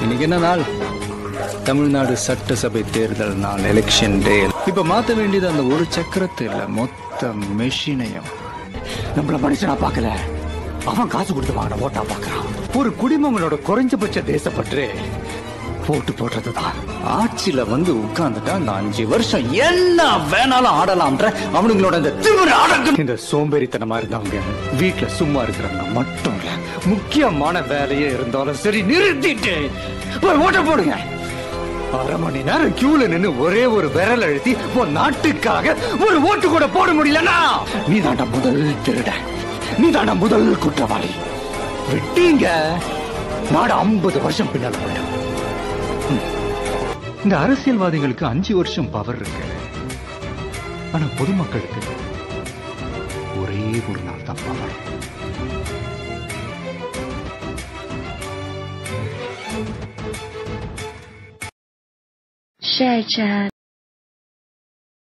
இன்னைக்கு என்ன நாள் தமிழ்நாடு சட்டசபை தேர்தல் நாள் எலெக்ஷன் டே இப்ப மாத்த வேண்டியது அந்த ஒரு சக்கரத்தை இல்ல மொத்த மெஷினையும் நம்மள மனுஷனா பார்க்கல அவன் காசு கொடுத்து வாங்கின ஓட்டா பார்க்கறான் ஒரு குடிமகனோட குறைஞ்சபட்ச தேசப்பற்று ஓட்டு போடுறதுதான் ஆட்சியில வந்து உட்கார்ந்துட்டா அந்த அஞ்சு வருஷம் என்ன வேணாலும் ஆடலாம்ன்ற அவனுங்களோட அந்த திமிர அடக்கு இந்த சோம்பேறித்தனமா இருந்தவங்க வீட்டுல சும்மா இருக்கிறவங்க மட்டும் இல்ல முக்கியமான வேலையே இருந்தாலும் சரி நிறுத்திட்டு போய் ஓட்ட போடுங்க அரை மணி நேரம் கியூல நின்னு ஒரே ஒரு விரல் அழுத்தி உன் நாட்டுக்காக ஒரு ஓட்டு கூட போட முடியலனா நீ தாண்டா முதல் திருட நீ தாண்டா முதல் குற்றவாளி விட்டீங்க நாடு ஐம்பது வருஷம் பின்னால் போயிடும் இந்த அரசியல்வாதிகளுக்கு அஞ்சு வருஷம் பவர் இருக்கு ஆனா பொதுமக்களுக்கு ஒரே ஒரு நாள் தான் பவர் Share chat.